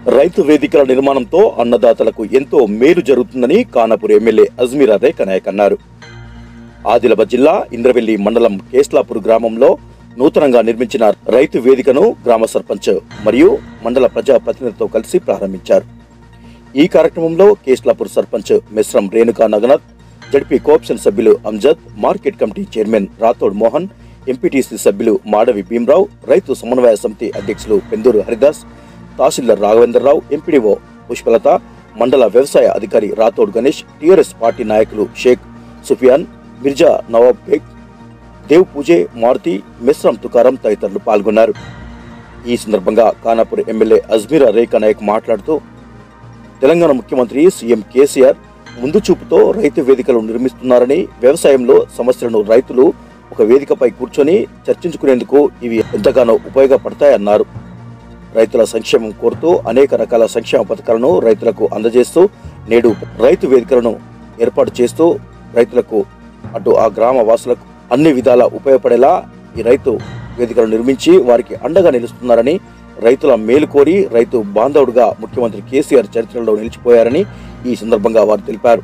రైతు వేదికల నిర్మాణంతో అన్నదాతలకు ఎంతో మేలు జరుగుతుందని కానాపూర్ ఎమ్మెల్యే అజ్మీరా రేఖ నాయక్ అన్నారు ఆదిలాబాద్ జిల్లా ఇంద్రవెల్లి మండలం కేస్లాపూర్ గ్రామంలో నూతనంగా నిర్మించిన రైతు వేదికను గ్రామ సర్పంచ్ మరియు మండల ప్రజా ప్రతినిధులతో కలిసి ప్రారంభించారు ఈ కార్యక్రమంలో కేస్లాపూర్ సర్పంచ్ మిశ్రం రేణుకా నగనాథ్ జడ్పీ కోఆప్షన్ సభ్యులు Amjad market committee chairman Rathod Mohan MPTC సభ్యులు మాడవి భీమరావు రైతు సమన్వయ సమితి అధ్యక్షులు పెందూరు హరిదాస్ తహసీల్దార్ రాఘవేంద్రరావు ఎంపీడీఓ పుష్పలత మండల వ్యవసాయ అధికారి రాథోడ్ గణేష్ టీఆర్ఎస్ పార్టీ నాయకులు షేక్ సుఫియాన్ మిర్జా నవాబ్ బేగ్ దేవ్ పూజే మారుతి మిశ్రం తుకారం తదితరులు పాల్గొన్నారు ఈ సందర్భంగా ఖానాపూర్ ఎమ్మెల్యే అజ్మీరా రేఖా నాయక్ మాట్లాడుతూ తెలంగాణ ముఖ్యమంత్రి సీఎం కేసీఆర్ ముందు చూపుతో రైతు వేదికలు నిర్మిస్తున్నారని వ్యవసాయంలో సమస్యలను రైతులు ఒక వేదికపై కూర్చొని చర్చించుకునేందుకు ఇవి ఎంతగానో ఉపయోగపడతాయన్నారు రైతుల సంక్షేమం కోరుతూ అనేక రకాల సంక్షేమ పథకాలను రైతులకు అందజేస్తూ నేడు రైతు వేదికలను ఏర్పాటు చేస్తూ రైతులకు అటు ఆ గ్రామ వాసులకు అన్ని విధాలా ఉపయోగపడేలా ఈ రైతు వేదికలను నిర్మించి వారికి అండగా నిలుస్తున్నారని రైతుల మేలు కోరి రైతు బాంధవుడుగా ముఖ్యమంత్రి కేసీఆర్ చరిత్రలో నిలిచిపోయారని ఈ సందర్భంగా వారు తెలిపారు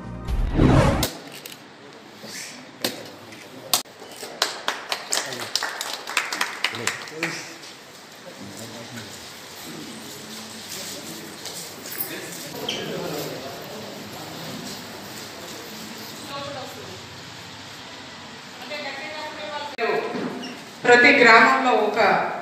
ప్రతి గ్రామంలో ఒక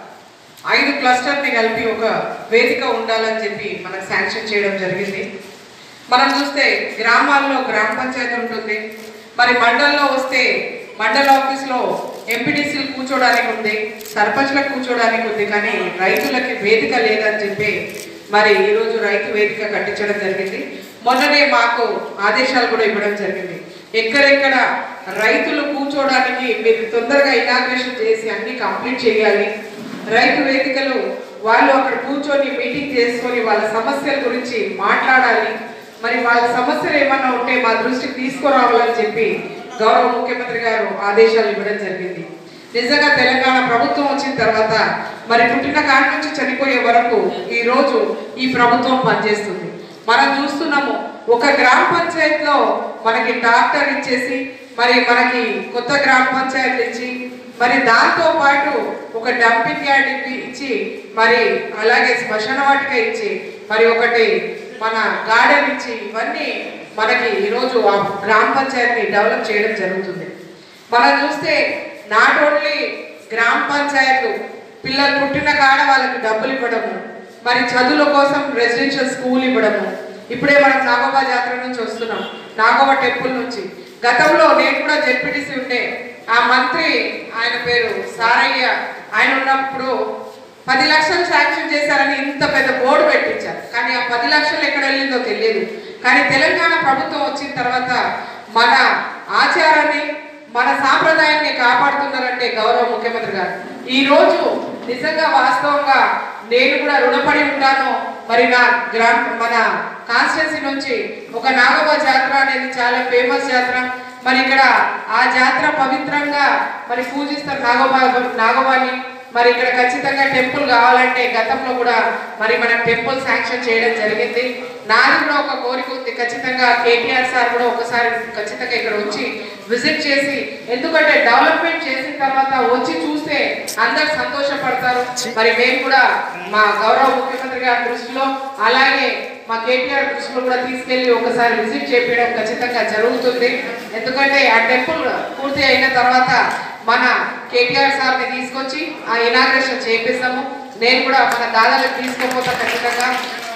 ఐదు క్లస్టర్ని కలిపి ఒక వేదిక ఉండాలని చెప్పి మనకు శాంక్షన్ చేయడం జరిగింది మనం చూస్తే గ్రామాల్లో గ్రామ పంచాయతీ ఉంటుంది మరి మండలంలో వస్తే మండల ఆఫీస్లో ఎంపీటీసీలు కూర్చోడానికి ఉంది సర్పంచ్లకు కూర్చోడానికి ఉంది కానీ రైతులకి వేదిక లేదని చెప్పి మరి ఈరోజు రైతు వేదిక కట్టించడం జరిగింది మొన్ననే మాకు ఆదేశాలు కూడా ఇవ్వడం జరిగింది ఎక్కడెక్కడ రైతులు కూర్చోడానికి మీరు తొందరగా ఇనాగ్రేషన్ చేసి అన్ని కంప్లీట్ చేయాలి రైతు వేదికలు వాళ్ళు అక్కడ కూర్చొని మీటింగ్ చేసుకొని వాళ్ళ సమస్యల గురించి మాట్లాడాలి మరి వాళ్ళ సమస్యలు ఏమన్నా ఉంటే మా దృష్టికి తీసుకురావాలని చెప్పి గౌరవ ముఖ్యమంత్రి గారు ఆదేశాలు ఇవ్వడం జరిగింది నిజంగా తెలంగాణ ప్రభుత్వం వచ్చిన తర్వాత మరి పుట్టిన కాడి నుంచి చనిపోయే వరకు ఈ రోజు ఈ ప్రభుత్వం పనిచేస్తుంది మనం చూస్తున్నాము ఒక గ్రామ పంచాయతీలో మనకి డాక్టర్ ఇచ్చేసి మరి మనకి కొత్త గ్రామ పంచాయతీ ఇచ్చి మరి దాంతో పాటు ఒక డంపింగ్ యార్డ్ ఇప్పి- ఇచ్చి మరి అలాగే శ్మశాన వాటిక ఇచ్చి మరి ఒకటి మన గార్డెన్ ఇచ్చి ఇవన్నీ మనకి ఈరోజు ఆ గ్రామ పంచాయతీని డెవలప్ చేయడం జరుగుతుంది మనం చూస్తే నాట్ ఓన్లీ గ్రామ పంచాయత్ పిల్లలు పుట్టిన కాడ వాళ్ళకి డబ్బులు ఇవ్వడము మరి చదువుల కోసం రెసిడెన్షియల్ స్కూల్ ఇవ్వడము ఇప్పుడే మనం నాగోబా జాతర నుంచి వస్తున్నాం నాగోబా టెంపుల్ నుంచి గతంలో నేను కూడా జెడ్పీటీసీ ఉండే ఆ మంత్రి ఆయన పేరు సారయ్య ఆయన ఉన్నప్పుడు పది లక్షలు శాంక్షన్ చేశారని ఇంత పెద్ద బోర్డు పెట్టించారు కానీ ఆ పది లక్షలు ఎక్కడ వెళ్ళిందో తెలియదు కానీ తెలంగాణ ప్రభుత్వం వచ్చిన తర్వాత మన ఆచారాన్ని మన సాంప్రదాయాన్ని కాపాడుతున్నారంటే గౌరవ ముఖ్యమంత్రి గారు ఈ రోజు నిజంగా వాస్తవంగా నేను కూడా రుణపడి ఉంటాను మరి నా గ్రామ మన కాన్స్టిట్యున్సీ నుంచి ఒక నాగోబా జాతర అనేది చాలా ఫేమస్ జాతర మరి ఇక్కడ ఆ జాతర పవిత్రంగా మరి పూజిస్తారు నాగోబా నాగోబాని మరి ఇక్కడ ఖచ్చితంగా టెంపుల్ కావాలంటే గతంలో కూడా మరి మనం టెంపుల్ శాంక్షన్ చేయడం జరిగింది నాది కూడా ఒక కోరిక ఉంది ఖచ్చితంగా కేటీఆర్ సార్ కూడా ఒకసారి ఖచ్చితంగా ఇక్కడ వచ్చి విజిట్ చేసి ఎందుకంటే డెవలప్మెంట్ చేసిన తర్వాత వచ్చి చూస్తే అందరు సంతోషపడతారు మరి మేము కూడా మా గౌరవ ముఖ్యమంత్రి గారి దృష్టిలో అలాగే మా కేటీఆర్ దృష్టిలో కూడా తీసుకెళ్లి ఒకసారి విజిట్ చేపించడం ఖచ్చితంగా జరుగుతుంది ఎందుకంటే ఆ టెంపుల్ పూర్తి అయిన తర్వాత మన కేటీఆర్ సార్ని తీసుకొచ్చి ఆ ఇనాగ్రేషన్ చేపిస్తాము నేను కూడా మన దాదాలకు తీసుకోపోతా ఖచ్చితంగా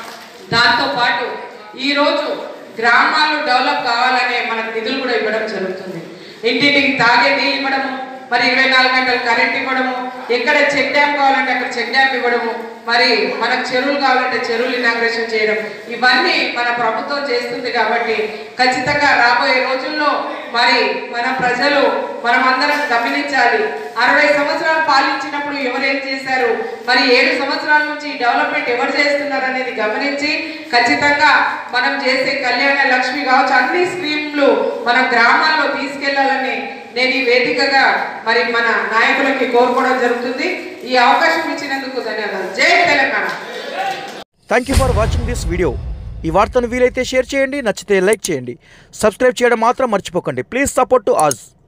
దాంతో పాటు ఈరోజు గ్రామాలు డెవలప్ కావాలనే మనకు నిధులు కూడా ఇవ్వడం జరుగుతుంది ఇంటింటికి తాగే నీళ్ళు ఇవ్వడము మరి ఇరవై నాలుగు గంటలు కరెంట్ ఇవ్వడము ఎక్కడ చెక్ డ్యామ్ కావాలంటే అక్కడ చెక్ డ్యామ్ ఇవ్వడము మరి మనకు చెరువులు కావాలంటే చెరువులు ఇనాగ్రేషన్ చేయడం ఇవన్నీ మన ప్రభుత్వం చేస్తుంది కాబట్టి ఖచ్చితంగా రాబోయే రోజుల్లో మరి మన ప్రజలు మనం అందరం గమనించాలి అరవై సంవత్సరాలు పాలించినప్పుడు ఎవరేం చేశారు మరి ఏడు సంవత్సరాల నుంచి డెవలప్మెంట్ ఎవరు చేస్తున్నారు అనేది గమనించి ఖచ్చితంగా మనం చేసే కళ్యాణ లక్ష్మి కావచ్చు అన్ని స్కీమ్లు మన గ్రామాల్లో తీసుకెళ్లాలని నేను ఈ వేదికగా మరి మన నాయకులకి కోరుకోవడం జరుగుతుంది ఈ అవకాశం ఇచ్చినందుకు ధన్యవాదాలు జై Telangana thank you for watching this video ఈ వార్తను వీలైతే షేర్ చేయండి నచ్చితే లైక్ చేయండి సబ్స్క్రైబ్ చేయడం మాత్రం మర్చిపోకండి ప్లీజ్ సపోర్ట్ టు అజ్